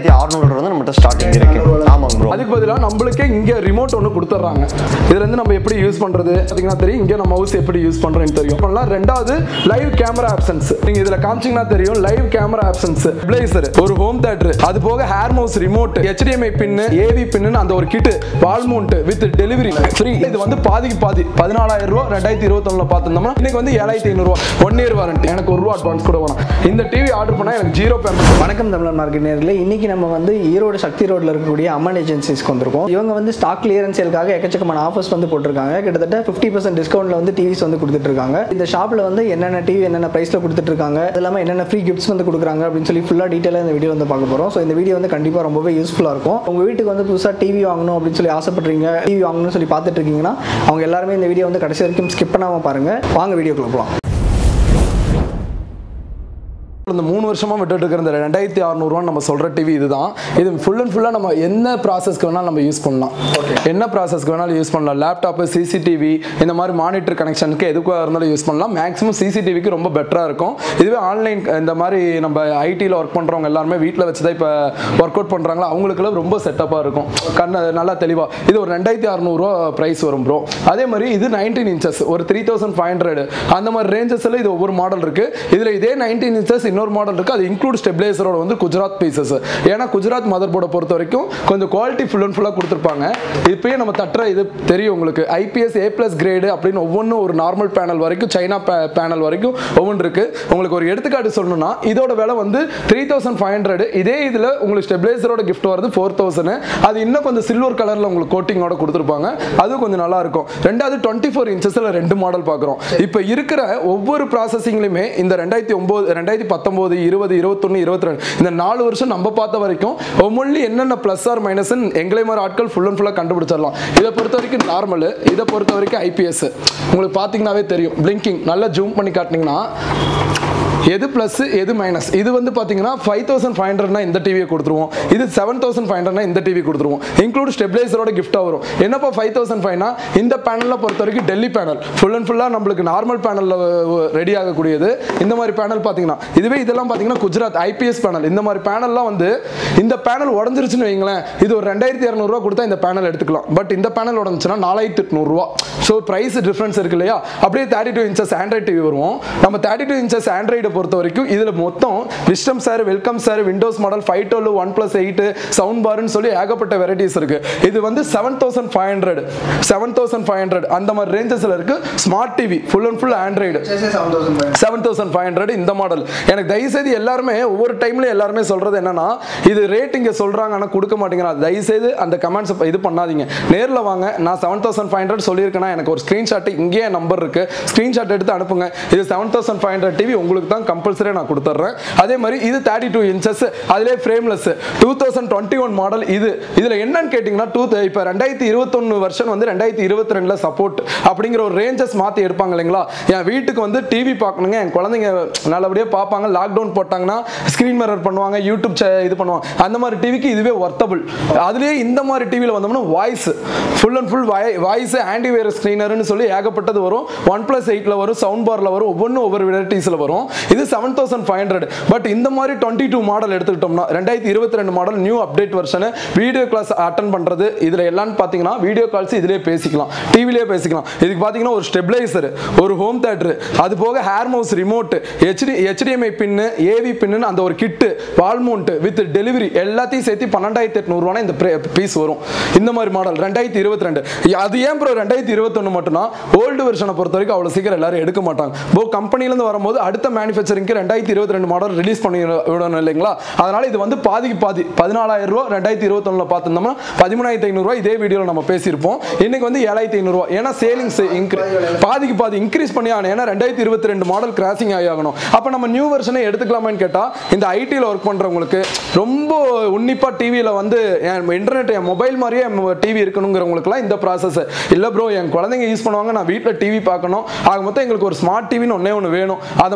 ரெண்டாயிரத்தி அறுநூறு வந்து நம்மகிட்ட ஸ்டார்டிங் இருக்கு ஆமாங்க ப்ரோ அதுக்கு பதிலாக நம்மளுக்கே இங்கே ரிமோட் ஒன்று கொடுத்துட்றாங்க இதுல இருந்து நம்ம எப்படி யூஸ் பண்றது பார்த்தீங்கன்னா தெரியும் இங்கே நம்ம மவுஸ் எப்படி யூஸ் பண்றேன்னு தெரியும் பண்ணலாம் ரெண்டாவது லைவ் கேமரா ஆப்ஷன்ஸ் நீங்க இதுல காமிச்சீங்கன்னா தெரியும் லைவ் கேமரா ஆப்ஷன்ஸ் பிளேசர் ஒரு ஹோம் தேட்டர் அது போக air mouse remote HDMI pin AV pin அந்த ஒரு kit wall mount with delivery free இது வந்து பாதிக்கு பாதி பதினாலாயிரம் ரூபா ரெண்டாயிரத்தி இருபத்தொன்னுல பார்த்துருந்தோம்னா இன்னைக்கு வந்து ஏழாயிரத்தி ஐநூறுரூவா ஒன் இயர் வாரண்டி எனக்கு ஒரு ரூபா அட்வான்ஸ் கூட வேணாம் இந்த டிவி ஆர்டர் பண்ணா எனக்கு ஜீரோ பேமெண்ட் வணக்கம் தமிழர் மார்க்கெட் நேரில் இன்னைக்கு நம்ம வந்து ஈரோடு சக்தி ரோட்ல இருக்கக்கூடிய அம்மன் ஏஜென்சிஸ்க்கு வந்திருக்கோம் இவங்க வந்து ஸ்டாக் கிளியரன்ஸ் சேலுக்காக எக்கச்சக்கமான ஆஃபர்ஸ் வந்து போட்டிருக்காங்க கிட்டத்தட்ட ஃபிஃப்டி பர்சன்ட் டிஸ்கவுண்ட்ல வந்து டிவிஸ் வந்து கொடுத்துட்டு இருக்காங்க இந்த ஷாப்ல வந்து என்னென்ன டிவி என்னென்ன பிரைஸ்ல கொடுத்துட்டு இருக்காங்க அது இல்லாமல் என்னென்ன ஃப்ரீ கிஃப்ட்ஸ் வந்து கொடுக்குறாங்க அப்படின்னு சொல்லி ஃபுல்லாக டீட்டெயிலாக இந்த வீடியோ வந்து பார்க்க போகிறோம் ஸோ இந்த வீடியோ வந்து கண்டிப்பாக ரொம்பவே யூஸ்ஃபுல்லாக இருக்கும் உங்க வீட்டுக்கு வந்து புதுசாக டிவி வாங்கணும் அப்படின்னு சொல்லி ஆசைப்படுறீங்க டிவி வாங்கணும்னு சொல்லி பார்த்துட்டு இருக்கீங்கன்னா அவங்க எல்லாருமே இந்த வீடியோ வந்து கடைசி வரைக்கும் ஸ்கிப் பண்ணாமல் பாருங்க வாங்க வீடியோக்குள்ள போகலாம் இந்த மூணு வருஷமா விட்டுட்டு இருக்கிற இந்த ரெண்டாயிரத்தி அறுநூறுவான்னு நம்ம சொல்ற டிவி இதுதான் இது ஃபுல் அண்ட் ஃபுல்லாக நம்ம என்ன ப்ராசஸ்க்கு வேணாலும் நம்ம யூஸ் பண்ணலாம் என்ன ப்ராசஸ்க்கு வேணாலும் யூஸ் பண்ணலாம் லேப்டாப்பு சிசிடிவி இந்த மாதிரி மானிட்டர் கனெக்ஷனுக்கு எதுக்காக இருந்தாலும் யூஸ் பண்ணலாம் மேக்ஸிமம் சிசிடிவிக்கு ரொம்ப பெட்டராக இருக்கும் இதுவே ஆன்லைன் இந்த மாதிரி நம்ம ஐடியில் ஒர்க் பண்ணுறவங்க எல்லாருமே வீட்டில் வச்சு தான் இப்போ ஒர்க் அவுட் பண்ணுறாங்களோ அவங்களுக்குலாம் ரொம்ப செட்டப்பாக இருக்கும் கண்ணு நல்லா தெளிவாக இது ஒரு ரெண்டாயிரத்தி அறநூறுவா ப்ரைஸ் வரும் ப்ரோ அதே மாதிரி இது நைன்டீன் இன்ச்சஸ் ஒரு த்ரீ தௌசண்ட் ஃபைவ் ஹண்ட்ரட் அந்த மாதிரி ரேஞ்சஸில் இது ஒவ்வொரு மாடல் இருக்கு இதில் இதே நைன்டீன் இன்ச்சஸ் இன்னொரு மாடல் இருக்கு அது இன்க்ளூட் ஸ்டெபிளைசரோட வந்து குஜராத் பீசஸ் ஏன்னா குஜராத் மதர் போர்டை பொறுத்த வரைக்கும் கொஞ்சம் குவாலிட்டி ஃபுல் அண்ட் ஃபுல்லாக கொடுத்துருப்பாங்க இப்பயே நம்ம தட்டுற இது தெரியும் உங்களுக்கு ஐபிஎஸ் ஏ பிளஸ் கிரேடு அப்படின்னு ஒவ்வொன்றும் ஒரு நார்மல் பேனல் வரைக்கும் சைனா பேனல் வரைக்கும் ஒவ்வொன்று இருக்கு உங்களுக்கு ஒரு எடுத்துக்காட்டு சொல்லணும்னா இதோட விலை வந்து த்ரீ தௌசண்ட் ஃபைவ் ஹண்ட்ரட் இதே இதில் உங்களுக்கு ஸ்டெபிளைசரோட கிஃப்ட் வருது ஃபோர் தௌசண்ட் அது இன்னும் கொஞ்சம் சில்வர் கலரில் உங்களுக்கு கோட்டிங்கோட கொடுத்துருப்பாங்க அது கொஞ்சம் நல்லா இருக்கும் ரெண்டாவது டுவெண்ட்டி ஃபோர் இன்ச்சஸில் ரெண்டு மாடல் பார்க்குறோம் இப்போ இருக்கிற ஒவ்வொரு ப்ராசஸிங்லையுமே இந்த ரெண்டாயிரத்தி ஒம்பது ரெண்டாயிரத்தி பத்தொம்போது இருபது இருபத்தொன்று இருபத்தி ரெண்டு இந்த நாலு வருஷம் நம்ம பார்த்த வரைக்கும் ஒவ்வொன்றும் என்னென்ன ப்ளஸ் ஆர் மைனஸ் எங்களை மாதிரி ஆட்கள் ஃபுல் அண்ட் ஃபுல்லாக கண்டுபிடிச்சிடலாம் இதை பொறுத்த வரைக்கும் நார்மல் இதை பொறுத்த வரைக்கும் ஐபிஎஸ் உங்களுக்கு பார்த்தீங்கன்னாவே தெரியும் பிளிங்கிங் நல்லா ஜூம் பண்ணி காட்டினீங்கன்னா எது ப்ளஸ் எது மைனஸ் இது வந்து பார்த்தீங்கன்னா ஃபைவ் தௌசண்ட் ஃபைவ் ஹண்ட்ரட்னா இந்த டிவியை கொடுத்துருவோம் இது செவன் தௌசண்ட் ஃபைவ் ஹண்ட்ரட்னா இந்த டிவி கொடுத்துருவோம் இன்க்ளூட் ஸ்டெபிளைசரோட கிஃப்ட்டாக வரும் என்னப்பா ஃபைவ் தௌசண்ட் ஃபைவ்னா இந்த பேனலில் பொறுத்த வரைக்கும் டெல்லி பேனல் ஃபுல் அண்ட் ஃபுல்லாக நம்மளுக்கு நார்மல் பேனலில் ரெடி ஆகக்கூடியது இந்த மாதிரி பேனல் பார்த்தீங்கன்னா இதுவே இதெல்லாம் பார்த்தீங்கன்னா குஜராத் ஐபிஎஸ் பேனல் இந்த மாதிரி பேனல்லாம் வந்து இந்த பேனல் உடஞ்சிருச்சுன்னு வைங்களேன் இது ஒரு ரெண்டாயிரத்தி இரநூறுவா கொடுத்தா இந்த பேனல் எடுத்துக்கலாம் பட் இந்த பேனல் உடஞ்சுன்னா நாலாயிரத்தி எட்நூறுரூவா ஸோ ப்ரைஸ் டிஃப்ரென்ஸ் இருக்கு இல்லையா அப்படியே thirty two inches Android TV வருவோம் நம்ம தேர்ட்டி டூ இன்ச்சஸ் ஆண்ட்ராய்டை பொறுத்த வரைக்கும் இதில் மொத்தம் Wisdom sir welcome sir Windows model five twelve one plus eight sound பார்னு சொல்லி ஏகப்பட்ட வெரைட்டிஸ் இருக்கு இது வந்து seven thousand five hundred seven thousand five hundred அந்த மாதிரி ரேஞ்சஸில் இருக்கு smart TV full and full Android seven thousand five hundred இந்த மாடல் எனக்கு தயவுசெய்து எல்லாருமே ஒவ்வொரு டைம்ல எல்லாருமே சொல்றது என்னன்னா இது ரேட் இங்க சொல்றாங்க ஆனால் கொடுக்க மாட்டேங்கிறாங்க தயவுசெய்து அந்த கமெண்ட்ஸ் இது பண்ணாதீங்க நேரில் வாங்க நான் செவன் தௌசண்ட் ஃபைவ் ஹண்ட்ரட் சொல்லியிருக்கேன்னா எனக்கு ஒரு ஸ்க்ரீன்ஷாட் இங்கேயே நம்பர் இருக்கு ஸ்க்ரீன்ஷாட் எடுத்து அனுப்புங்க இது seven thousand five hundred TV உங்களுக்கு தான் கம்பல்சரியாக நான் கொடுத்துட்றேன் அதே மாதிரி இது தேர்ட்டி டூ இன்ச்சஸ் அதிலே frameless two thousand twenty one model இது இதில் என்னன்னு கேட்டிங்கன்னா டூ இப்போ ரெண்டாயிரத்தி இருபத்தொன்னு வருஷன் வந்து ரெண்டாயிரத்தி இருபத்தி ரெண்டில் சப்போர்ட் அப்படிங்கிற ஒரு ரேஞ்சஸ் மாற்றி எடுப்பாங்க இல்லைங்களா என் வீட்டுக்கு வந்து டிவி பார்க்கணுங்க என் குழந்தைங்க நல்லபடியாக பார்ப்பாங்க லாக்டவுன் போட்டாங்கன்னா ஸ்க்ரீன் மிரர் பண்ணுவாங்க யூடியூப் சே- இது பண்ணுவாங்க அந்த மாதிரி டிவிக்கு இதுவே ஒர்த்தபிள் அதுலேயே இந்த மாதிரி டிவியில் வந்தோம்னா voice full and full voice anti virus ஸ்க்ரீனர்னு சொல்லி ஏகப்பட்டது வரும் ஒன் ப்ளஸ் எயிட்டில் வரும் சவுண்ட் பாரில் வரும் ஒவ்வொன்றும் ஒவ்வொரு வெரைட்டிஸில் வரும் இது seven thousand five hundred but இந்த மாதிரி டுவெண்ட்டி டூ மாடல் எடுத்துக்கிட்டோம்னா ரெண்டாயிரத்தி இருபத்தி ரெண்டு model new update version video class attend பண்ணுறது இதில் எல்லாம்னு பார்த்தீங்கன்னா வீடியோ கால்ஸ் இதிலே பேசிக்கலாம் டிவிலே பேசிக்கலாம் இதுக்கு பார்த்தீங்கன்னா ஒரு ஸ்டெபிளைசர் ஒரு ஹோம் தேட்டர் அது போக air mouse remote HD HDMI pin AV pin அந்த ஒரு kit wall mount with delivery எல்லாத்தையும் சேர்த்து பன்னெண்டாயிரத்தி எட்நூறுவானா இந்த பீஸ் வரும் இந்த மாதிரி மாடல் ரெண்டாயிரத்தி இருபத்தி ரெண்டு அது ஏன் ப்ரோ ரெண்டாயிரத்தி இருபத்தொன்று மட்டும்னா ஓல்டு வெர்ஷனை பொறுத்த வரைக்கும் அவ்வளோ சீக்கிரம் எல்லாரும் எடுக்க மாட்டாங்க போ கம்பெனிலேருந்து வரும்போது அடுத்த மேனுஃபேக்சரிங்க்கு ரெண்டாயிரத்தி இருபத்தி ரெண்டு மாடல் ரிலீஸ் பண்ணி விடணும் இல்லைங்களா அதனால இது வந்து பாதிக்கு பாதி பதினாலாயிரம் ரூபா ரெண்டாயிரத்தி இருபத்தொன்னில் பார்த்துருந்தோம்னா பதிமூணாயிரத்தி ஐநூறுரூவா இதே வீடியோவில் நம்ம பேசியிருப்போம் இன்னைக்கு வந்து ஏழாயிரத்தி ஐநூறுரூவா ஏன்னா சேலிங்ஸ் இன்க்ரீ பாதிக்கு பாதி இன்க்ரீஸ் பண்ணி ஆகணும் ஏன்னா ரெண்டாயிரத்தி இருபத்தி ரெண்டு மாடல் கிராசிங் ஆகி ஆகணும் அப்போ நம்ம நியூ வெர்ஷனை எடுத்துக்கலாமான்னு கேட்டால் இந்த ஐடியில் ஒர்க் பண்ணுறவங்களுக்கு ரொம்ப உன்னிப்பாக டிவியில் வந்து என் இன்டர்நெட் என் மொபைல் மாதிரியே டிவி இருக்கணுங்கிறவங்களுக்குலாம் இந்த ப்ராசஸ் இல்லை ப்ரோ என் குழந்தைங்க யூஸ் பண்ணுவாங்க நான் வீட்டில் டிவி பார்க்கணும் ஆக மொத்தம் எங்களுக்கு ஒரு ஸ்மார்ட் டிவின்னு ஒன்றே ஒன்று வேணும் அது மாதிரி எடுத்துக்கணும்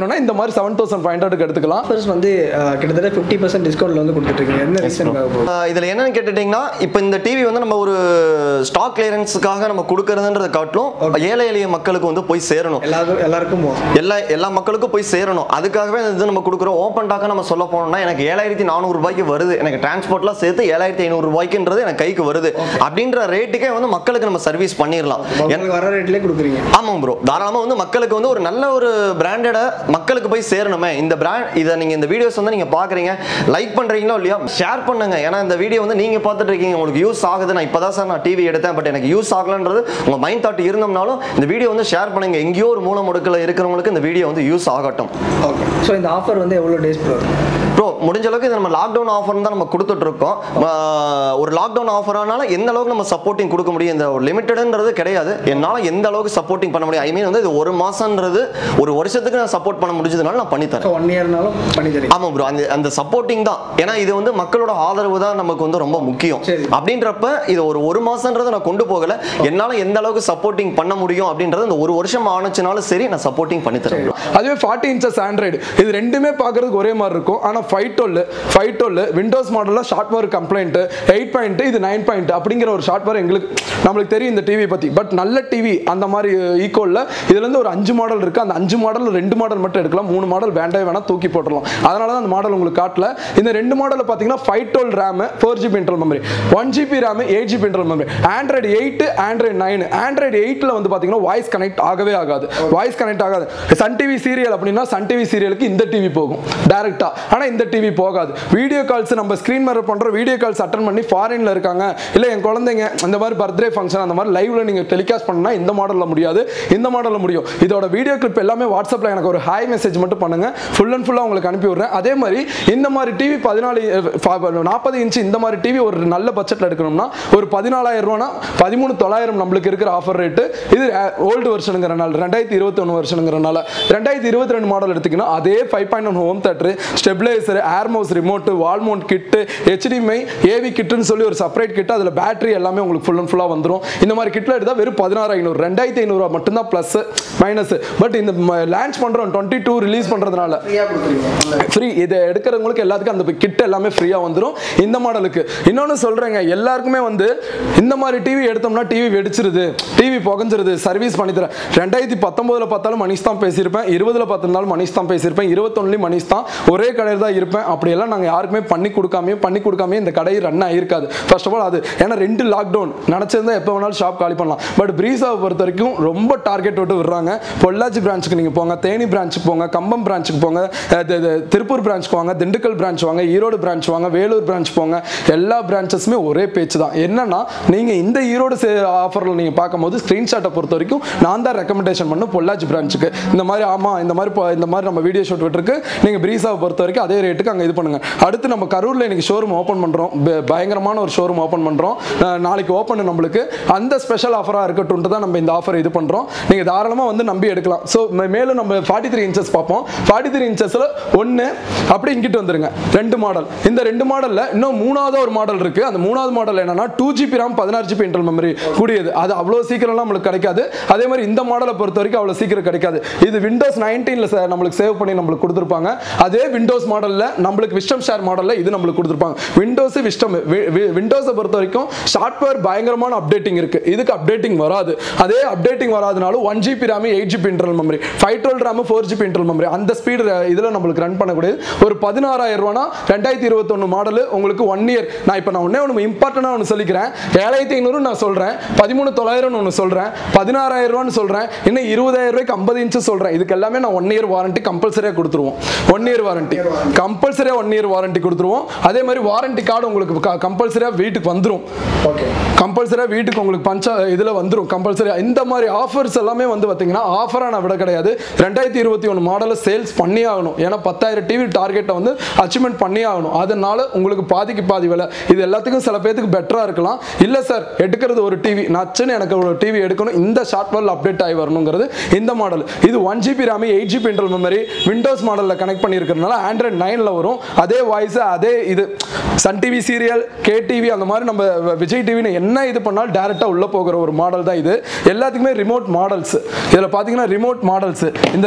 வேணும்னா இந்த மாதிரி செவன் தௌசண்ட் ஃபைவ் ஹண்ட்ரடுக்கு எடுத்துக்கலாம் ஆஃபர்ஸ் வந்து அஹ், கிட்டத்தட்ட ஃபிஃப்டி பர்சன்ட் டிஸ்கவுண்ட்ல வந்து கொடுத்துட்ருக்கீங்க என்ன ரீசனுக்காக போகுது ஆஹ் இதுல என்னன்னு கேட்டுட்டீங்கன்னா இப்போ இந்த டிவி வந்து நம்ம ஒரு ஸ்டாக் கிளியரன்ஸுக்காக நம்ம கொடுக்கறதுன்றத காட்டிலும் ஏழை எளிய மக்களுக்கு வந்து போய் சேரணும் எல்லாருக்கும் எல்லாருக்கும் போகும் எல்லா எல்லா மக்களுக்கும் போய் சேரணும் அதுக்காகவே இந்த இது நம்ம கொடுக்குறோம் ஓப்பன் டாக்க நம்ம சொல்ல போனோம்னா எனக்கு ஏழாயிரத்தி நானூறு ரூபாய்க்கு வருது எனக்கு டிரான்ஸ்போர்ட்லாம் சேர்த்து ஏழாயிரத்தி ஐநூறு ரூபாய்க்குன்றது எனக்கு கைக்கு வருது அப்படின்ற ரேட்டுக்கே வந்து மக்களுக்கு நம்ம சர்வீஸ் பண்ணிடலாம் எனக்கு வர ரேட்லேயே கொடுக்குறீங்க ஆமாம் ப்ரோ தாராளமாக வந்து மக்களுக்கு வந்து ஒரு நல்ல ஒரு பிராண்டடை மக்களுக்கு போய் சேரணுமே இந்த பிராண்ட் இதை நீங்கள் இந்த வீடியோஸ் வந்து நீங்கள் பார்க்குறீங்க லைக் பண்ணுறீங்களோ இல்லையா ஷேர் பண்ணுங்க ஏன்னா இந்த வீடியோ வந்து நீங்கள் பார்த்துட்டு இருக்கீங்க உங்களுக்கு யூஸ் ஆகுது நான் இப்போ தான் சார் நான் டிவி எடுத்தேன் பட் எனக்கு யூஸ் ஆகலன்றது உங்கள் மைண்ட் தாட் இருந்தோம்னாலும் இந்த வீடியோ வந்து ஷேர் பண்ணுங்க எங்கேயோ ஒரு மூல முடுக்கில் இருக்கிறவங்களுக்கு இந்த வீடியோ வந்து யூஸ் ஆகட்டும் ஓகே ஸோ இந்த ஆஃபர் வந்து எவ்வளோ டேஸ் ப்ரோ ப்ரோ முடிஞ்ச அளவுக்கு இது நம்ம லாக்டவுன் ஆஃபர் தான் நம்ம கொடுத்துட்டு இருக்கோம் ஆஹ் ஒரு லாக்டவுன் ஆஃபரானால எந்த அளவுக்கு நம்ம சப்போர்ட்டிங் கொடுக்க முடியும் இந்த லிமிட்டடுன்றது கிடையாது என்னால் எந்த அளவுக்கு சப்போர்ட்டிங் பண்ண முடியும் ஐ மீன் வந்து இது ஒரு மாசம்ன்றது ஒரு வருஷத்துக்கு நான் சப்போர்ட் பண்ண முடிஞ்சதுனால நான் பண்ணி தரேன் ஸோ ஒன் இயர்னாலும் பண்ணி தரீங்க ஆமா ப்ரோ அந்த அந்த சப்போர்ட்டிங் தான் ஏன்னா இது வந்து மக்களோட ஆதரவு தான் நமக்கு வந்து ரொம்ப முக்கியம் சரி. அப்படின்றப்ப இது ஒரு ஒரு மாசம்ன்றதை நான் கொண்டு போகல என்னால எந்த அளவுக்கு சப்போர்ட்டிங் பண்ண முடியும் அப்படின்றது இந்த ஒரு வருஷம் ஆனச்சுனாலும் சரி நான் சப்போர்ட்டிங் பண்ணி தரேன் bro. அதுவே ஃபார்ட்டி இன்ச்சஸ் ஆண்ட்ராய்டு இது ரெண்டுமே பார்க்கறதுக்கு ஒரே மாதிரி இருக்கும் ஆனால் five twelve five twelve Windows மாடலில் software complaint eight point இது நைன் பாயிண்ட் அப்படிங்கிற ஒரு ஷார்ட் வேர் எங்களுக்கு நம்மளுக்கு தெரியும் இந்த டிவி பற்றி பட் நல்ல டிவி அந்த மாதிரி ஈக்குவலில் இதுலேருந்து ஒரு அஞ்சு மாடல் இருக்குது அந்த அஞ்சு மாடல் ரெண்டு மாடல் மட்டும் எடுக்கலாம் மூணு மாடல் வேண்டவே வேணால் தூக்கி போட்டுடலாம் அதனால தான் அந்த மாடல் உங்களுக்கு காட்டல இந்த ரெண்டு மாடலில் பார்த்தீங்கன்னா five twelve RAM four GB internal memory one GB RAM eight GB internal memory Android eight Android nine Android எயிட்டில் வந்து பார்த்தீங்கன்னா வாய்ஸ் கனெக்ட் ஆகவே ஆகாது வாய்ஸ் கனெக்ட் ஆகாது சன் டிவி சீரியல் அப்படின்னா சன் டிவி சீரியலுக்கு இந்த டிவி போகும் டேரெக்டாக ஆனால் இந்த டிவி போகாது வீடியோ கால்ஸ் நம்ம ஸ்க்ரீன் மேரர் பண்ணுற வீடியோ கால்ஸ் அட்டன் பண்ணி ஃபாரினில் இருக்காங்க இல்லை என் குழந்தைங்க இந்த மாதிரி பர்த்டே ஃபங்க்ஷன் அந்த மாதிரி லைவ்ல நீங்கள் டெலிகாஸ்ட் பண்ணா இந்த மாடலில் முடியாது இந்த மாடலில் முடியும் இதோட வீடியோ கிளிப் எல்லாமே வாட்ஸ்அப்பில் எனக்கு ஒரு ஹாய் மெசேஜ் மட்டும் பண்ணுங்க ஃபுல் அண்ட் ஃபுல்லாக உங்களுக்கு அனுப்பி விடுறேன் அதே மாதிரி இந்த மாதிரி டிவி பதினாலு நாற்பது இன்ச்சு இந்த மாதிரி டிவி ஒரு நல்ல பட்ஜெட்டில் எடுக்கணும்னா ஒரு பதினாலாயிரம் ரூபானா பதிமூணு தொள்ளாயிரம் நம்மளுக்கு இருக்கிற ஆஃபர் ரேட்டு இது ஓல்டு வருஷனுங்கிறனால ரெண்டாயிரத்தி இருபத்தி ஒன்று வருஷனுங்கிறனால ரெண்டாயிரத்தி இருபத்தி ரெண்டு மாடல் எடுத்தீங்கன்னா அதே five point one home theatre stabiliser air mouse remote wall mount kit HDMI AV கிட்டுன்னு சொல்லி ஒரு செப்பரேட் கிட் அதில் பேட்டரி எல்லாமே உங்களுக்கு ஃபுல் அண்ட் ஃபுல்லாக வந்துடும் இந்த மாதிரி கிட்டில் எடுத்தால் வெறும் பதினாறு ஐநூறு ரெண்டாயிரத்தி ஐநூறுரூவா மட்டும்தான் ப்ளஸ் மைனஸ் பட் இந்த லான்ச் பண்ணுறோம் டுவெண்ட்டி டூ ரிலீஸ் பண்ணுறதுனால ஃப்ரீயாக கொடுக்குறீங்க ஃப்ரீ இதை எடுக்கிறவங்களுக்கு எல்லாத்துக்கும் அந்த கிட் எல்லாமே ஃப்ரீயாக வந்துடும் இந்த மாடலுக்கு இன்னொன்று சொல்கிறேங்க எல்லாருக்குமே வந்து இந்த மாதிரி டிவி எடுத்தோம்னா டிவி வெடிச்சிருது டிவி புகஞ்சிருது சர்வீஸ் பண்ணி தரேன் ரெண்டாயிரத்தி பத்தொம்போதில் பார்த்தாலும் மணிஷ் தான் பேசியிருப்பேன் இருபதில் பார்த்திருந்தாலும் மணிஷ் தான் பேசியிருப்பேன் இருபத்தொன்னுலையும் மணிஷ் தான் ஒரே கடையில் தான் இருப்பேன் அப்படியெல்லாம் நாங்கள் யாருக்குமே பண்ணி கொடுக்காமையும் பண்ணி கொடுக்காமையும் இந்த கடை ரன் ஆகிருக்காது ஃபர்ஸ்ட் ஆஃப் ஆல் அது ஏன்னா ரெண்டு லாக்டவுன் நினச்சிருந்தா எப்போ வேணாலும் ஷாப் காலி பண்ணலாம் பட் பிரீஸாவை பொறுத்த வரைக்கும் ரொம்ப டார்கெட் விட்டு விடுறாங்க பொள்ளாச்சி பிரான்ச்சுக்கு நீங்கள் போங்க தேனி பிரான்ச்சுக்கு போங்க கம்பம் பிரான்ச்சுக்கு போங்க அஹ் தி- தி- திருப்பூர் பிரான்ச்சுக்கு வாங்க திண்டுக்கல் பிரான்ச் வாங்க ஈரோடு பிரான்ச் வாங்க வேலூர் பிரான்ச் போங்க எல்லா பிரான்ச்சஸுமே ஒரே பேச்சு தான் என்னன்னா நீங்கள் இந்த ஈரோடு ஆஃபரில் நீங்கள் பார்க்கும்போது ஸ்க்ரீன்ஷாட்டை பொறுத்த வரைக்கும் நான் தான் ரெக்கமெண்டேஷன் பண்ண பொள்ளாச்சி பிரான்ச்சுக்கு இந்த மாதிரி ஆமாம் இந்த மாதிரி இப்போ இந்த மாதிரி நம்ம வீடியோ ஷூட் விட்டுருக்கு நீங்கள் பிரீஸாவை பொறுத்த வரைக்கும் அதே ரேட்டுக்கு அங்கே இது பண்ணுங்க அடுத்து நம்ம கரூரில் இன்னைக்கு ஷோரூம் ஓப்பன் பண்ணுறோம் பயங்கரமான ஒரு ஷோரூம் ஓப்பன் பண்ணுறோம் நாளைக்கு ஓப்பன் நம்மளுக்கு அந்த ஸ்பெஷல் ஆஃபராக இருக்கட்டும் தான் நம்ம இந்த ஆஃபர் இது பண்ணுறோம் நீங்கள் தாராளமாக வந்து நம்பி எடுக்கலாம் ஸோ மேலும் நம்ம ஃபார்ட்டி த்ரீ இன்ச்சஸ் பார்ப்போம் ஃபார்ட்டி த்ரீ இன்ச்சஸில் ஒன்று அப்படி இங்கிட்டு வந்துருங்க ரெண்டு மாடல் இந்த ரெண்டு மாடலில் இன்னும் மூணாவது ஒரு மாடல் இருக்குது அந்த மூணாவது மாடல் என்னன்னா டூ ஜிபி RAM பதினாறு ஜிபி இன்டர்னல் மெமரி கூடியது அது அவ்வளோ சீக்கிரம்லாம் நம்மளுக்கு கிடைக்காது அதே மாதிரி இந்த மாடலை பொறுத்த வரைக்கும் அவ்வளோ சீக்கிரம் கிடைக்காது இது விண்டோஸ் நைன்டீனில் நம்மளுக்கு சேவ் பண்ணி நம்மளுக்கு கொடுத்துருப்பாங்க அதே விண்டோஸ் மாடலில் நம்மளுக்கு விஸ்டம் ஷேர் மாடலில் இது நம்மளுக்கு கொடுத்துருப்பாங்க விண்டோஸ் விஸ்டம் விண்டோஸை பொறுத்த வரைக்கும் சாஃப்ட்வேர் பயங்கரமான அப்டேட்டிங் இருக்கு இதுக்கு அப்டேட்டிங் வராது அதே அப்டேட்டிங் வராதனாலும் one GB RAM eight GB internal memory five twelve RAM four GB internal memory அந்த ஸ்பீடு இதில் நம்மளுக்கு ரன் பண்ணக்கூடியது ஒரு பதினாறாயிரம் ரூபானா ரெண்டாயிரத்தி இருபத்தொன்று மாடல் உங்களுக்கு ஒன் இயர் நான் இப்போ நான் ஒன்றே ஒன்று இம்பார்ட்டண்டாக ஒன்று சொல்லிக்கிறேன் ஏழாயிரத்தி ஐநூறு நான் சொல்கிறேன் பதிமூணு தொள்ளாயிரம்னு ஒன்று சொல்கிறேன் பதினாறாயிரம் ரூபான்னு சொல்கிறேன் இன்னும் இருபதாயிரம் ரூபாய்க்கு ஐம்பது இன்ச்சு சொல்கிறேன் இதுக்கு எல்லாமே நான் ஒன் இயர் வாரண்டி கம்பல்சரியாக கொடுத்துருவோம் ஒன் இயர் வாரண்டி கம்பல்சரியாக ஒன் இயர் வாரண்டி கொடுத்துருவோம் அதே மாதிரி வாரண்டி கார்டு உங்களுக்கு கம்பல்சரியாக வீட்டுக்கு வந்துடும் ஓகே கம்பல்சரியாக வீட்டுக்கு உங்களுக்கு பஞ்ச இதில் வந்துடும் கம்பல்சரியாக இந்த மாதிரி ஆஃபர்ஸ் எல்லாமே வந்து பார்த்தீங்கன்னா ஆஃபராக நான் விட கிடையாது ரெண்டாயிரத்தி இருபத்தி ஒன்று மாடலில் சேல்ஸ் பண்ணி ஆகணும் ஏன்னா பத்தாயிரம் டிவி டார்கெட்டை வந்து அச்சீவ்மெண்ட் பண்ணி ஆகணும் அதனால உங்களுக்கு பாதிக்கு பாதி விலை இது எல்லாத்துக்கும் சில பேத்துக்கு பெட்டராக இருக்கலாம் இல்லை சார் எடுக்கிறது ஒரு டிவி நச்சுன்னு எனக்கு ஒரு டிவி எடுக்கணும் இந்த ஷார்ட்வேரில் அப்டேட் ஆகி வரணுங்கிறது இந்த மாடல் இது one GB RAM eight GB internal memory Windows மாடலில் கனெக்ட் பண்ணியிருக்கிறதுனால ஆண்ட்ராய்ட் நைனில் வரும் அதே வாய்ஸ் அதே இது Sun TV serial K TV அந்த மாதிரி நம்ம விஜய் டிவின்னு என்ன இது பண்ணாலும் டேரெக்டாக உள்ளே போகிற ஒரு மாடல் தான் இது எல்லாத்துக்குமே ரிமோட் மாடல்ஸ் இதில் பார்த்தீங்கன்னா ரிமோட் மாடல்ஸ் இந்த ரிமோட்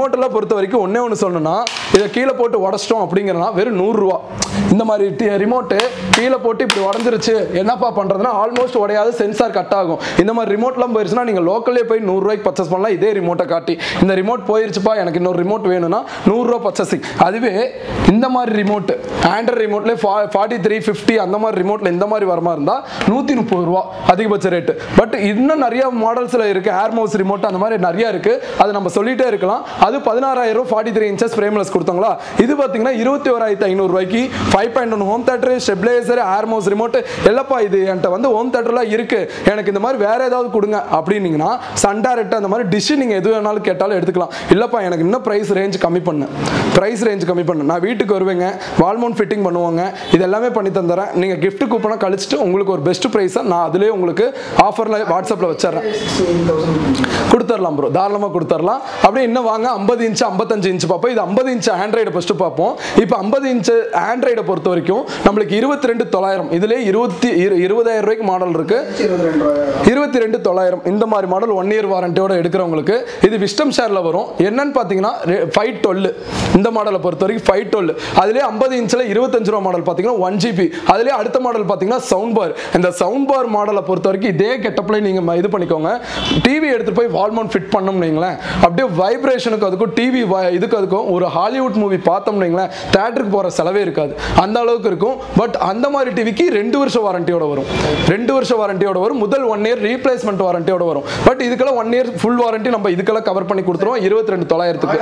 ரிமோட் எல்லாம் பொறுத்த வரைக்கும் ஒண்ணே ஒன்று சொல்லணும்னா இதை கீழே போட்டு உடச்சிட்டோம் அப்படிங்கிறனா வெறும் நூறுரூவா இந்த மாதிரி ரிமோட்டு கீழே போட்டு இப்படி உடஞ்சிருச்சு என்னப்பா பண்றதுன்னா ஆல்மோஸ்ட் உடையாது சென்சார் கட் ஆகும் இந்த மாதிரி ரிமோட்லாம் போயிருச்சுன்னா நீங்க லோக்கல்லே போய் நூறுரூவாய்க்கு பர்ச்சேஸ் பண்ணலாம் இதே ரிமோட்டை காட்டி இந்த ரிமோட் போயிருச்சுப்பா எனக்கு இன்னொரு ரிமோட் வேணும்னா நூறுரூவா பர்ச்சேசிங் அதுவே இந்த மாதிரி ரிமோட் ஆண்ட்ராய்ட் ரிமோட்ல ஃபார்ட்டி த்ரீ ஃபிஃப்டி அந்த மாதிரி ரிமோட்ல இந்த மாதிரி வரமா இருந்தா நூற்றி முப்பது ரூபா அதிகபட்ச ரேட்டு பட் இன்னும் நிறைய மாடல்ஸ்ல இருக்கு ஏர் மவுஸ் ரிமோட் அந்த மாதிரி நிறைய இருக்கு அது நம்ம சொல்லிட்டே இருக்கலாம் அது பதினாறாயிரம் ஃபார்ட்டி த்ரீ இன்ச்சஸ் ஃப்ரேம்லெஸ் கொடுத்தாங்களா இது பார்த்தீங்கன்னா இருபத்தி ஓராயிரத்தி ஐநூறு ரூபாய்க்கு five point one home theatre stabiliser air mouse remote எல்லாப்பா இது என்கிட்ட வந்து ஹோம் தேட்டர்லாம் இருக்கு எனக்கு இந்த மாதிரி வேற ஏதாவது கொடுங்க அப்படின்னீங்கன்னா சன் டைரக்ட் அந்த மாதிரி டிஷ் நீங்க எது வேணாலும் கேட்டாலும் எடுத்துக்கலாம் இல்லப்பா எனக்கு இன்னும் பிரைஸ் ரேஞ்ச் கம்மி பண்ணு பிரைஸ் ரேஞ்ச் கம்மி பண்ணு நான் வீட்டுக்கு வருவேங்க வால்மௌண்ட் ஃபிட்டிங் பண்ணுவாங்க இது எல்லாமே பண்ணி தந்துறேன் நீங்க gift கூப்பனை கழிச்சிட்டு உங்களுக்கு ஒரு பெஸ்ட் ப்ரைஸை நான் அதிலே உங்களுக்கு ஆஃபர்ல வாட்ஸ்அப்ல வச்சிடுறேன் கொடுத்துடலாம் ப்ரோ தாராளமாக கொடுத்துடலாம் அப்படியே இன்னும் வாங்க ஐம்பது இன்ச்சு ஐம்பத்தஞ்சு இன்ச்சு பார்ப்போம் இது ஐம்பது இன்ச்சு ஆண்ட்ராய்டை ஃபஸ்ட்டு பார்ப்போம் இப்போ ஐம்பது இன்ச்சு ஆண்ட்ராய்டை பொறுத்த வரைக்கும் நம்மளுக்கு இருபத்தி ரெண்டு தொள்ளாயிரம் இதுலேயே இருபத்தி இரு இருபதாயிரம் ரூபாய்க்கு மாடல் இருக்கு இருபத்தி ரெண்டு தொள்ளாயிரம் இந்த மாதிரி மாடல் ஒன் இயர் வாரண்டியோட எடுக்கிறவங்களுக்கு இது விஸ்டம் ஷேரில் வரும் என்னன்னு பார்த்தீங்கன்னா ஃபைவ் டுவெல் இந்த மாடலை பொறுத்த வரைக்கும் ஃபைவ் டுவெல் அதுலேயே ஐம்பது இன்ச்சில் இருபத்தஞ்சு ரூபா மாடல் பார்த்தீங்கன்னா ஒன் ஜிபி அதுலேயே அடுத்த மாடல் பார்த்தீங்கன்னா சவுண்ட் பார் இந்த சவுண்ட் பார் மாடலை பொறுத்த வரைக்கும் இதே கெட்டப்பில் நீங்கள் இது பண்ணிக்கோங்க டிவி எடுத்துகிட்டு போய் வால்மவுண்ட் ஃபிட் பண்ணோம்னு வைங்களேன் அப்படியே வைப்ரேஷனுக்கு அதுக்கும் டிவி இதுக்கு அதுக்கும் ஒரு ஹாலிவுட் மூவி பார்த்தோம்னு வைங்களேன் தேட்டருக்கு போகிற செலவே இருக்காது அந்த அளவுக்கு இருக்கும் பட் அந்த மாதிரி டிவிக்கு ரெண்டு வருஷம் வாரண்டியோட வரும் ரெண்டு வருஷம் வாரண்டியோட வரும் முதல் ஒன் இயர் ரீப்ளேஸ்மெண்ட் வாரண்டியோட வரும் பட் இதுக்கெல்லாம் ஒன் இயர் ஃபுல் வாரண்டி நம்ம இதுக்கெல்லாம் கவர் பண்ணி கொடுத்துருவோம் இருபத்தி ரெண்டு தொள்ளாயிரத்துக்கு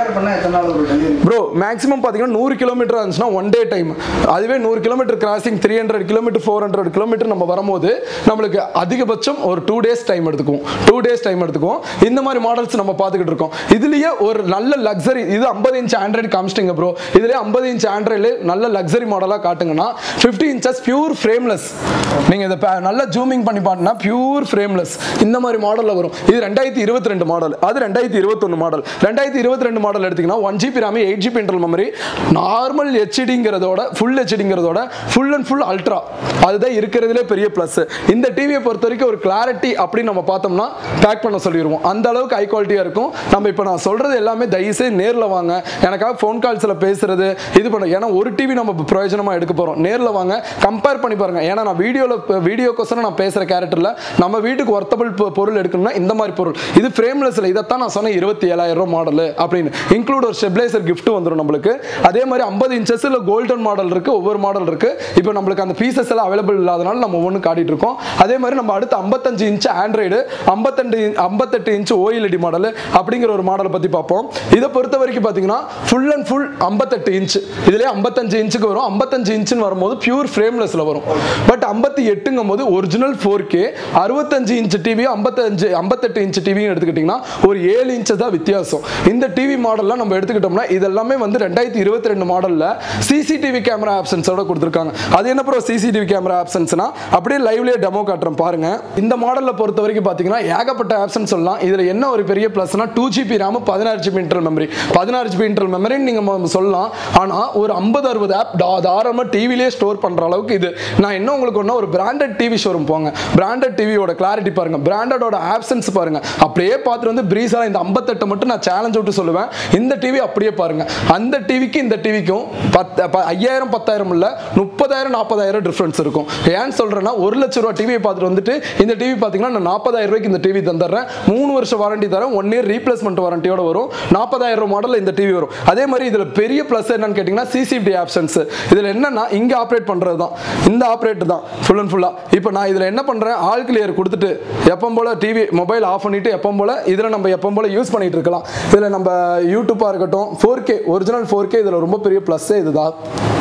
ப்ரோ மேக்ஸிமம் பார்த்தீங்கன்னா நூறு கிலோமீட்டர் இருந்துச்சுன்னா ஒன் டே டைம் அதுவே நூறு kilometre crossing three hundred kilometre four hundred kilometre நம்ம வரும்போது நம்மளுக்கு அதிகபட்சம் ஒரு டூ டேஸ் டைம் எடுத்துக்கும் டூ டேஸ் டைம் எடுத்துக்கும் இந்த மாதிரி மாடல்ஸ் நம்ம பார்த்துக்கிட்டு இருக்கோம் இதுலயே ஒரு நல்ல லக்ஸரி இது ஐம்பது இன்ச் ஆண்ட்ராய்டு காமிச்சிட்டிங்க ப்ரோ இதுலயே ஐம்பது இன்ச் ஆண்ட்ராய்டு நல்ல லக்ஸரி மாடலாக காட்டுங்கன்னா ஃபிஃப்டி இன்ச்சஸ் பியூர் ஃப்ரேம்லெஸ் நீங்கள் இதை பா- நல்லா ஜூமிங் பண்ணி பார்த்தீங்கன்னா பியூர் ஃப்ரேம்லெஸ் இந்த மாதிரி மாடலில் வரும் இது ரெண்டாயிரத்தி இருபத்தி ரெண்டு மாடல் அது ரெண்டாயிரத்தி இருபத்தொன்று மாடல் ரெண்டாயிரத்தி இருபத்தி ரெண்டு மாடல் எடுத்தீங்கன்னா one GB RAM eight GB internal memory normal ஹெச்டிங்கிறதோட ஃபுல் ஹெச்டிங்கிறதோட ஃபுல் அண்ட் ஃபுல் அல்ட்ரா அதுதான் இருக்கிறதுலே பெரிய ப்ளஸ் இந்த டிவியை பொறுத்த வரைக்கும் ஒரு கிளாரிட்டி அப்படின்னு நம்ம பார்த்தோம்னா பேக் பண்ண சொல்லிடுவோம் அந்த அளவுக்கு ஹை குவாலிட்டியாக இருக்கும் நம்ம இப்போ நான் சொல்றது எல்லாமே தயவுசெய்து நேரில் வாங்க எனக்காக ஃபோன் கால்ஸில் பேசுறது இது பண்ண ஏன்னா ஒரு டிவி நம்ம பிரயோஜனமாக எடுக்க போகிறோம் நேரில் வாங்க கம்பேர் பண்ணி பாருங்க ஏன்னா நான் வீடியோவில் வீடியோக்கோசரம் நான் பேசுகிற கேரக்டரில் நம்ம வீட்டுக்கு ஒர்த்தபிள் பொருள் எடுக்கணும்னா இந்த மாதிரி பொருள் இது ஃப்ரேம்லெஸ்ல இதைத்தான் நான் சொன்னேன் இருபத்தி ஏழாயிரம் ரூபாய் மாடல் அப்படின்னு இன்க்ளூட் ஒரு ஸ்டெபிளைசர் gift வந்துடும் நம்மளுக்கு அதே மாதிரி ஐம்பது இன்ச்சஸில் கோல்டன் மாடல் இருக்கு ஒவ்வொரு மாடல் இருக்கு இப்போ நம்மளுக்கு அந்த பீசஸ் எல்லாம் அவைலபிள் இல்லாதனால நம்ம ஒவ்வொன்று காட்டிட்டு இருக்கோம் அதே மாதிரி நம்ம அடுத்து ஐம்பத்தஞ்சு இன்ச் ஆண்ட்ராய்டு ஐம்பத்தெண்டு ஐம்பத்தெட்டு இன்ச் ஓஎல்இடி மாடல் அப்படிங்கிற ஒரு மாடலை பற்றி பார்ப்போம் இதை பொறுத்த வரைக்கும் பார்த்தீங்கன்னா ஃபுல் அண்ட் ஃபுல் ஐம்பத்தெட்டு இன்ச் இதுலேயே ஐம்பத்தஞ்சு இன்ச்சுக்கு வரும் ஐம்பத்தஞ்சு இன்ச்சுன்னு வரும்போது பியூர் ஃப்ரேம்லெஸ்ல வரும் பட் ஐம்பத்தி எட்டுங்கும் போது ஒரிஜினல் ஃபோர் கே அறுபத்தஞ்சு இன்ச் டிவி ஐம்பத்தஞ்சு ஐம்பத்தெட்டு இன்ச் டிவியும் எடுத்துக்கிட்டிங்கன்னா ஒரு ஏழு இன்ச்சஸ் தான் வித்தியாசம் இந்த டிவி மாடல்லாம் நம்ம எடுத்துக்கிட்டோம்னா இதெல்லாமே வந்து ரெண்டாயிரத்தி இருபத்தி ரெண்டு மாடலில் சிசிடிவி கேமரா ஆப்ஷன்ஸோட கொடுத்துருக்காங்க அது என்ன ப்ரோ சிசிடிவி கேமரா ஆப்ஷன்ஸ்னா அப்படியே லைவ்லேயே டெமோ காட்டுறேன் பாருங்க இந்த மாடலில் பொறுத்த வரைக்கும் பார்த்தீங்கன்னா ஏகப்பட்ட ஆப்ஷன் சொல்லலாம் இதில் என்ன ஒரு பெரிய ப்ளஸ்னா டூ ஜிபி ரேம் பதினாறு ஜிபி இன்டர்னல் மெமரி பதினாறு ஜிபி இன்டர்னல் மெமரின்னு நீங்கள் சொல்லலாம் ஆனால் ஒரு ஐம்பது அறுபது ஆப் தாராளமாக டிவிலே ஸ்டோர் பண்ணுற அளவுக்கு இது நான் என்ன உங்களுக்கு ஒன்றா ஒரு பிராண்டட் டிவி ஷோரூம் போங்க பிராண்டட் டிவியோட கிளாரிட்டி பாருங்க பிராண்டடோட ஆப்ஷன்ஸ் பாருங்க அப்படியே பார்த்துட்டு வந்து பிரீஸாக இந்த ஐம்பத்தெட்டு மட்டும் நான் சேலஞ்ச் விட்டு சொல்லுவேன் இந்த டிவி அப்படியே பாருங்க அந்த டிவிக்கு இந்த டிவிக்கும் பத்து ப- ஐயாயிரம் பத்தாயிரம் இல்ல முப்பதாயிரம் நாற்பதாயிரம் டிஃப்ரென்ஸ் இருக்கும் ஏன் சொல்றேன்னா ஒரு லட்ச ரூபா டிவியை பார்த்துட்டு வந்துட்டு இந்த டிவி பார்த்தீங்கன்னா நான் நாற்பதாயிரம் ரூபாய்க்கு இந்த டிவி தந்துடுறேன் மூணு வருஷம் வாரண்டி தரேன் ஒன் இயர் ரீப்ளேஸ்மெண்ட் வாரண்டியோட வரும் நாற்பதாயிரம் ரூபா மாடல் இந்த டிவி வரும் அதே மாதிரி இதில் பெரிய ப்ளஸ் என்னன்னு கேட்டிங்கன்னா சிசிடி ஆப்ஷன்ஸ் இதில் என்னன்னா இங்கே ஆப்ரேட் பண்ணுறது தான் இந்த ஆப்ரேட் தான் ஃபுல் அண்ட் ஃபுல்லாக இப்போ நான் இதில் என்ன பண்ணுறேன் ஆல் கிளியர் கொடுத்துட்டு எப்போ போல் டிவி மொபைல் ஆஃப் பண்ணிட்டு எப்போ போல் இதில் நம்ம எப்போ போல் யூஸ் பண்ணிட்டு இருக்கலாம் இதில் நம்ம யூடியூப்பாக இருக்கட்டும் four K original four K இதில் ரொம்ப பெரிய ப்ளஸ்ஸே இதுதான்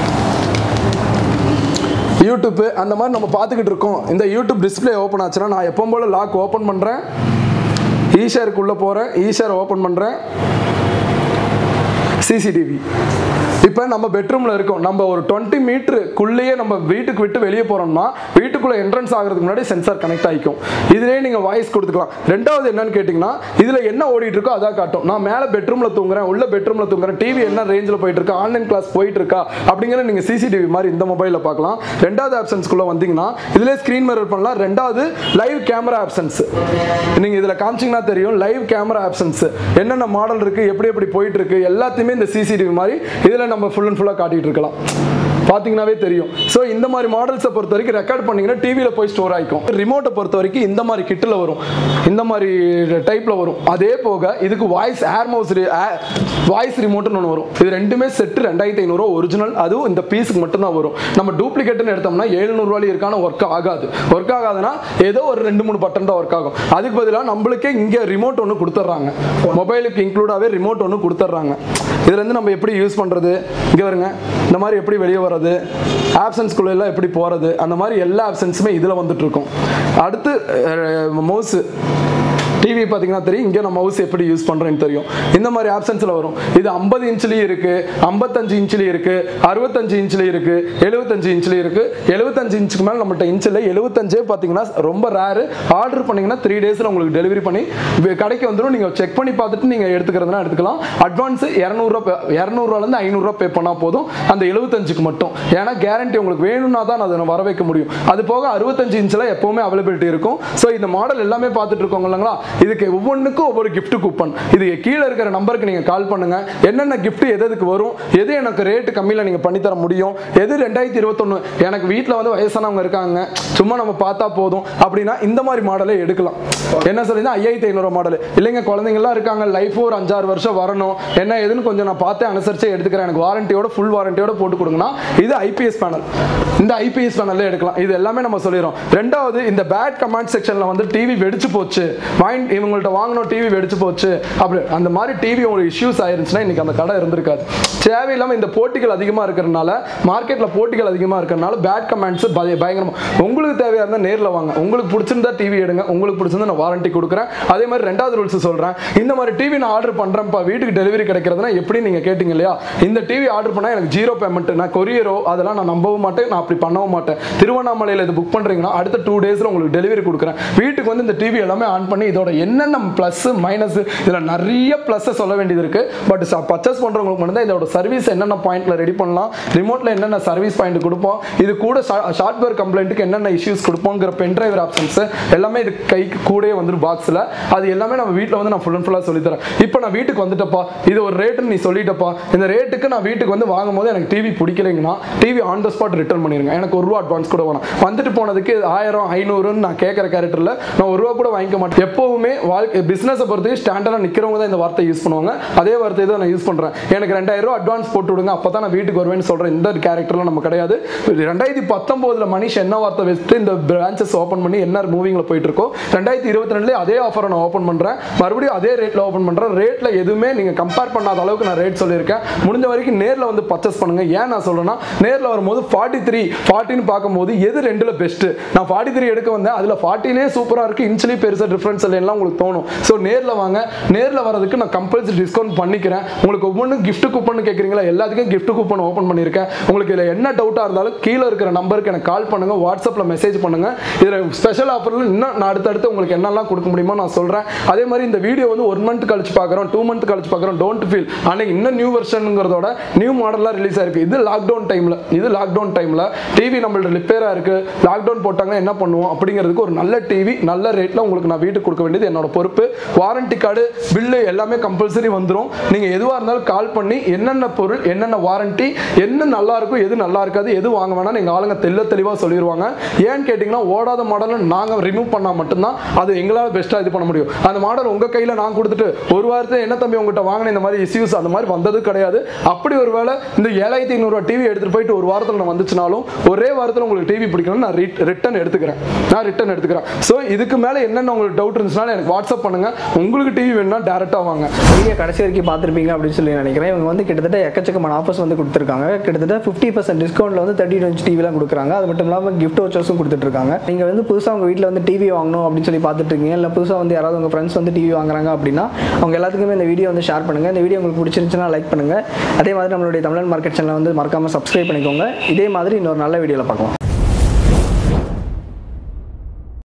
யூடியூப் அந்த மாதிரி நம்ம பார்த்துக்கிட்டு இருக்கோம் இந்த யூடியூப் டிஸ்ப்ளே ஓப்பன் ஆச்சுன்னா நான் எப்போ போல் லாக் ஓப்பன் பண்ணுறேன் ஈஷேருக்குள்ளே போகிறேன் ஈஷேர் ஓப்பன் பண்ணுறேன் சிசிடிவி இப்போ நம்ம பெட்ரூம்ல இருக்கோம் நம்ம ஒரு டுவெண்ட்டி மீட்டருக்குள்ளேயே நம்ம வீட்டுக்கு விட்டு வெளியே போறோம்னா வீட்டுக்குள்ள என்ட்ரன்ஸ் ஆகிறதுக்கு முன்னாடி சென்சார் கனெக்ட் ஆகிக்கும் இதுலேயே நீங்க வாய்ஸ் கொடுத்துக்கலாம் ரெண்டாவது என்னன்னு கேட்டிங்கன்னா இதுல என்ன ஓடிட்டு இருக்கோ அதான் காட்டும் நான் மேலே பெட்ரூம்ல தூங்குறேன் உள்ள பெட்ரூம்ல தூங்குறேன் டிவி என்ன ரேஞ்சில் போயிட்டு இருக்கா ஆன்லைன் கிளாஸ் போயிட்டு இருக்கா அப்படிங்கிற நீங்க சிசிடிவி மாதிரி இந்த மொபைலில் பார்க்கலாம் ரெண்டாவது ஆப்ஷன்ஸ்குள்ள வந்தீங்கன்னா இதுல ஸ்க்ரீன் மிரர் பண்ணலாம் ரெண்டாவது லைவ் கேமரா ஆப்ஷன்ஸ் நீங்க இதுல காமிச்சீங்கன்னா தெரியும் லைவ் கேமரா ஆப்ஷன்ஸ் என்னென்ன மாடல் இருக்கு எப்படி எப்படி போயிட்டு இருக்கு எல்லாத்தையுமே இந்த சிசிடிவி மாதிரி இதுல நம்ம ஃபுல் அண்ட் ஃபுல்லா காட்டிட்டு இருக்கலாம் பார்த்தீங்கன்னாவே தெரியும் ஸோ இந்த மாதிரி மாடல்ஸை பொறுத்த வரைக்கும் ரெக்கார்ட் பண்ணீங்கன்னா டிவியில் போய் ஸ்டோர் ஆகிக்கும் ரிமோட்டை பொறுத்த வரைக்கும் இந்த மாதிரி கிட்டில் வரும் இந்த மாதிரி டைப்பில் வரும் அதே போக இதுக்கு வாய்ஸ் ஏர் மவுஸ் வாய்ஸ் ரிமோட்னு ஒன்று வரும் இது ரெண்டுமே செட்டு ரெண்டாயிரத்தி ஐநூறுரூவா ஒரிஜினல் அதுவும் இந்த பீஸுக்கு மட்டும்தான் வரும் நம்ம டூப்ளிகேட்னு எடுத்தோம்னா எழுநூறுவாலி இருக்கான ஒர்க் ஆகாது ஒர்க் ஆகாதுன்னா ஏதோ ஒரு ரெண்டு மூணு பட்டன் தான் ஒர்க் ஆகும் அதுக்கு பதிலாக நம்மளுக்கே இங்கே ரிமோட் ஒன்று கொடுத்துட்றாங்க மொபைலுக்கு இன்க்ளூடாகவே ரிமோட் ஒன்று கொடுத்துட்றாங்க இதுலேருந்து நம்ம எப்படி யூஸ் பண்ணுறது இங்கே வருங்க இந்த மாதிரி எப்படி வெளியே வர்றது ஆப்ஷன்ஸ்குள்ள எல்லாம் எப்படி போகிறது அந்த மாதிரி எல்லா ஆப்ஷன்ஸுமே இதில் வந்துட்டு இருக்கும் அடுத்து மவுஸு டிவி பார்த்தீங்கன்னா தெரியும் இங்கே நம்ம மவுஸ் எப்படி யூஸ் பண்ணுறேன்னு தெரியும் இந்த மாதிரி ஆப்ஷன்ஸில் வரும் இது ஐம்பது இன்ச்லேயும் இருக்குது ஐம்பத்தஞ்சு இன்ச்லேயும் இருக்குது அறுபத்தஞ்சு இன்ச்லேயும் இருக்குது எழுபத்தஞ்சு இன்ச்லேயும் இருக்குது எழுபத்தஞ்சு இன்ச்சுக்கு மேலே நம்மகிட்ட இன்ச்சில் எழுபத்தஞ்சே பார்த்தீங்கன்னா ரொம்ப ரேரு ஆர்டர் பண்ணிங்கன்னா த்ரீ டேஸில் உங்களுக்கு டெலிவரி பண்ணி வி- கடைக்கு வந்துடும் நீங்கள் செக் பண்ணி பார்த்துட்டு நீங்கள் எடுத்துக்கிறதுனா எடுத்துக்கலாம் அட்வான்ஸ் இரநூறுவா இரநூறுவாலேருந்து ஐநூறுரூவா பே பண்ணால் போதும் அந்த எழுபத்தஞ்சுக்கு மட்டும் ஏன்னா கேரண்டி உங்களுக்கு வேணும்னா தான் அதை நான் வர வைக்க முடியும் அது போக அறுபத்தஞ்சு இன்ச்சில் எப்போவுமே அவைலபிலிட்டி இருக்கும் ஸோ இந்த மாடல் எல்லாமே பார்த்துட்டு இருக்கோங்க இல்லைங்களா இதுக்கு ஒவ்வொன்றுக்கும் ஒவ்வொரு gift கூப்பன் இது கீழே இருக்கிற நம்பருக்கு நீங்கள் கால் பண்ணுங்க என்னென்ன gift எது எதுக்கு வரும் எது எனக்கு ரேட்டு கம்மியில் நீங்கள் பண்ணித்தர முடியும் எது ரெண்டாயிரத்தி இருபத்தொன்று எனக்கு வீட்டில் வந்து வயசானவங்க இருக்காங்க சும்மா நம்ம பார்த்தா போதும் அப்படின்னா இந்த மாதிரி மாடலே எடுக்கலாம் என்ன சொல்லியிருந்தா ஐயாயிரத்தி ஐநூறு மாடல் இல்லைங்க குழந்தைங்களாம் இருக்காங்க லைஃப் ஒரு அஞ்சாறு வருஷம் வரணும் என்ன எதுன்னு கொஞ்சம் நான் பார்த்து அனுசரிச்சு எடுத்துக்கிறேன் எனக்கு வாரண்டியோட ஃபுல் வாரண்டியோட போட்டு கொடுங்கன்னா இது ஐபிஎஸ் பேனல் இந்த ஐபிஎஸ் பேனல்ல எடுக்கலாம் இது எல்லாமே நம்ம சொல்லிடுறோம் ரெண்டாவது இந்த பேட் கமெண்ட் செக்ஷன்ல வந்து டிவி வெடிச்சு போச்சு மைண்ட் இவங்கள்ட்ட வாங்கணும் டிவி வெடிச்சு போச்சு அப்படி அந்த மாதிரி டிவி உங்களுக்கு இஷ்யூஸ் ஆயிருந்துச்சுன்னா இன்னைக்கு அந்த கடை இருந்திருக்காது தேவையில்லாம இந்த போட்டிகள் அதிகமா இருக்கிறதுனால மார்க்கெட்ல போட்டிகள் அதிகமா இருக்கிறதுனால பேட் கமெண்ட்ஸ் பயங்கரமா உங்களுக்கு தேவையா இருந்தால் நேர்ல வாங்க உங்களுக்கு பிடிச்சிருந்தா டிவி எடுங்க உங்களுக்கு பிடிச்சிருந்தா நான் வாரண்டி கொடுக்குறேன் அதே மாதிரி ரெண்டாவது ரூல்ஸ் சொல்றேன் இந்த மாதிரி டிவி நான் ஆர்டர் பண்றேன்ப்பா வீட்டுக்கு டெலிவரி கிடைக்கிறதுனா எப்படி நீங்க கேட்டீங்க இல்லையா இந்த டிவி ஆர்டர் பண்ணா எனக்கு ஜீரோ பேமெண்ட் நான் கொரியரோ அதெல்லாம் நான் நம்பவும் மாட்டேன் நான் அப்படி பண்ணவும் மாட்டேன் திருவண்ணாமலையில் இது புக் பண்றீங்கன்னா அடுத்த டூ டேஸ்ல உங்களுக்கு டெலிவரி கொடுக்குறேன் வீட்டுக்கு வந்து இந்த டிவி எல்லாமே ஆன் பண்ணி இதோட என்னென்ன ப்ளஸ் மைனஸ் இதுல நிறைய ப்ளஸ் சொல்ல வேண்டியது இருக்கு பட் பர்ச்சேஸ் பண்றவங்களுக்கு மட்டும் தான் இதோட சர்வீஸ் என்னென்ன பாயிண்ட்ல ரெடி பண்ணலாம் ரிமோட்ல என்னென்ன சர்வீஸ் பாயிண்ட் கொடுப்போம் இது கூட சாஃப்ட்வேர் கம்ப்ளைண்ட்டுக்கு என்னென்ன இஷ்யூஸ் கொடுப்போங்கிற பென் டிரைவர் ஆப்ஷன்ஸ் எல்லாமே இது கைக்கு கூடயே வந்துடும் பாக்ஸில் அது எல்லாமே நம்ம வீட்டில் வந்து நான் ஃபுல் அண்ட் ஃபுல்லாக சொல்லித்தரேன் இப்போ நான் வீட்டுக்கு வந்துட்டப்பா இது ஒரு ரேட்டுன்னு நீ சொல்லிட்டப்பா இந்த ரேட்டுக்கு நான் வீட்டுக்கு வந்து வாங்கும்போது எனக்கு டிவி பிடிக்கலைங்கன்னா TV on the spot return பண்ணிருங்க எனக்கு ஒரு ரூபா அட்வான்ஸ் கூட வேணாம் வந்துட்டு போனதுக்கு ஆயிரம் ஐநூறுன்னு நான் கேட்குற கேரக்டரில் நான் ஒரு ரூபா கூட வாங்கிக்க மாட்டேன் எப்போவுமே வாழ்க்கை பிஸ்னஸை பொறுத்து ஸ்டாண்டர்டாக நிற்கிறவங்க தான் இந்த வார்த்தை யூஸ் பண்ணுவாங்க அதே வார்த்தை தான் நான் யூஸ் பண்ணுறேன் எனக்கு ரெண்டாயிரம் ரூபா அட்வான்ஸ் போட்டு விடுங்க அப்போ தான் நான் வீட்டுக்கு வருவேன்னு சொல்கிறேன் இந்த கேரக்டர்லாம் நம்ம கிடையாது ரெண்டாயிரத்தி பத்தொம்போதில் மனிஷ் என்ன வார்த்தை வச்சுட்டு இந்த பிரான்ச்சஸ் ஓப்பன் பண்ணி என்ன மூவிங்கில் போயிட்டு இருக்கோ ரெண்டாயிரத்தி இருபத்தி ரெண்டுலேயே அதே ஆஃபரை நான் ஓப்பன் பண்ணுறேன் மறுபடியும் அதே ரேட்டில் ஓப்பன் பண்ணுறேன் ரேட்டில் எதுவுமே நீங்கள் கம்பேர் பண்ணாத அளவுக்கு நான் ரேட் சொல்லியிருக்கேன் முடிஞ்ச வரைக்கும் நேரில் வந்து பர்ச்சேஸ் பண்ணுங்க ஏன் நான் சொல்றேன்னா நேரில் வரும்போது ஃபார்ட்டி த்ரீ ஃபார்ட்டின்னு பார்க்கும்போது எது ரெண்டில் பெஸ்ட்டு நான் ஃபார்ட்டி த்ரீ எடுக்க வந்தேன் அதில் ஃபார்ட்டிலே சூப்பராக இருக்குது இன்ச்லேயே பெருசாக டிஃப்ரென்ஸ் இல்லைன்னா உங்களுக்கு தோணும் ஸோ நேரில் வாங்க நேரில் வரதுக்கு நான் கம்பல்சரி டிஸ்கவுண்ட் பண்ணிக்கிறேன் உங்களுக்கு ஒவ்வொன்றும் gift கூப்பன் கேட்குறீங்களா எல்லாத்துக்கும் gift கூப்பன் ஓப்பன் பண்ணியிருக்கேன் உங்களுக்கு இதில் என்ன டவுட்டாக இருந்தாலும் கீழே இருக்கிற நம்பருக்கு எனக்கு கால் பண்ணுங்க வாட்ஸ்அப்பில் மெசேஜ் பண்ணுங்க இதில் ஸ்பெஷல் ஆஃபரில் இன்னும் நான் அடுத்தடுத்து உங்களுக்கு என்னெல்லாம் கொடுக்க முடியுமோ நான் சொல்கிறேன் அதே மாதிரி இந்த வீடியோ வந்து ஒன் மந்த் கழிச்சு பார்க்குறோம் டூ மந்த் கழிச்சு பார்க்குறோம் டோன்ட் ஃபீல் அன்னைக்கு இன்னும் நியூ வெர்ஷனுங்கிறதோட நியூ மாடல்லாம் ரிலீஸ் ஆயிருக்கு இது லாக்டவுன் டைமில் இது லாக்டவுன் டைமில் டிவி நம்மள்ட்ட ரிப்பேராக இருக்குது லாக்டவுன் போட்டாங்கன்னா என்ன பண்ணுவோம் அப்படிங்கிறதுக்கு ஒரு நல்ல டிவி நல்ல ரேட்டில் உங்களுக்கு நான் வீட்டுக்கு கொடுக்க வேண்டியது என்னோட பொறுப்பு வாரண்டி கார்டு பில்லு எல்லாமே கம்பல்சரி வந்துடும் நீங்கள் எதுவாக இருந்தாலும் கால் பண்ணி என்னென்ன பொருள் என்னென்ன வாரண்டி என்ன நல்லா இருக்கும் எது நல்லா இருக்காது எது வாங்க வேணாம் நீங்கள் ஆளுங்க தெல்ல தெளிவாக சொல்லிடுவாங்க ஏன்னு கேட்டிங்கன்னா ஓடாத மாடலை நாங்கள் ரிமூவ் பண்ணால் மட்டும்தான் அது எங்களால் பெஸ்ட்டாக இது பண்ண முடியும் அந்த மாடல் உங்கள் கையில் நான் கொடுத்துட்டு ஒரு வாரத்தில் என்ன தம்பி உங்கள்கிட்ட வாங்கின இந்த மாதிரி இஷ்யூஸ் அந்த மாதிரி வந்தது கிடையாது அப்படி ஒரு வேளை இந்த ஏழாயிரத்தி ஐநூறுரூவா டிவி எடுத்துகிட்டு போயிட்டு ஒரு வாரத்தில் நான் வந்துச்சுனாலும் ஒரே வாரத்தில் உங்களுக்கு டிவி பிடிக்கணும் நான் ரிட்டர்ன் எடுத்துக்கிறேன் நான் ரிட்டர்ன் எடுத்துக்கிறேன் ஸோ இதுக்கு மேலே என்னென்ன உங்களுக்கு டவுட் இருந்துச்சுன்னா அதனால எனக்கு வாட்ஸ்அப் பண்ணுங்க உங்களுக்கு டிவி வேணும்னா டேரெக்டாக வாங்க வீடியோ கடைசி வரைக்கும் பார்த்துருப்பீங்க அப்படின்னு சொல்லி நினைக்கிறேன் இவங்க வந்து கிட்டத்தட்ட எக்கச்சக்கமான ஆஃபர்ஸ் வந்து கொடுத்துருக்காங்க கிட்டத்தட்ட ஃபிஃப்டி பர்சன்ட் டிஸ்கவுண்ட்டில் வந்து தேர்ட்டி இன்ச் டிவிலாம் கொடுக்குறாங்க அது மட்டும் இல்லாமல் கிஃப்ட் வச்சர்ஸும் கொடுத்துட்ருக்காங்க நீங்கள் வந்து புதுசாக உங்கள் வீட்டில் வந்து டிவி வாங்கணும் அப்படின்னு சொல்லி பார்த்துட்டு இருக்கீங்க இல்லை புதுசாக வந்து யாராவது உங்கள் ஃப்ரெண்ட்ஸ் வந்து டிவி வாங்குறாங்க அப்படின்னா அவங்க எல்லாத்துக்குமே இந்த வீடியோ வந்து ஷேர் பண்ணுங்கள் இந்த வீடியோ உங்களுக்கு பிடிச்சிருந்துச்சுன்னா லைக் பண்ணுங்கள் அதே மாதிரி நம்மளுடைய தமிழன் மார்க்கெட் சேனலை வந்து மறக்காமல் சப்ஸ்கிரைப் பண்ணிக்கோங்க இதே மாதிரி இன்னொரு நல்ல வீடியோவில் பார்க்கலாம்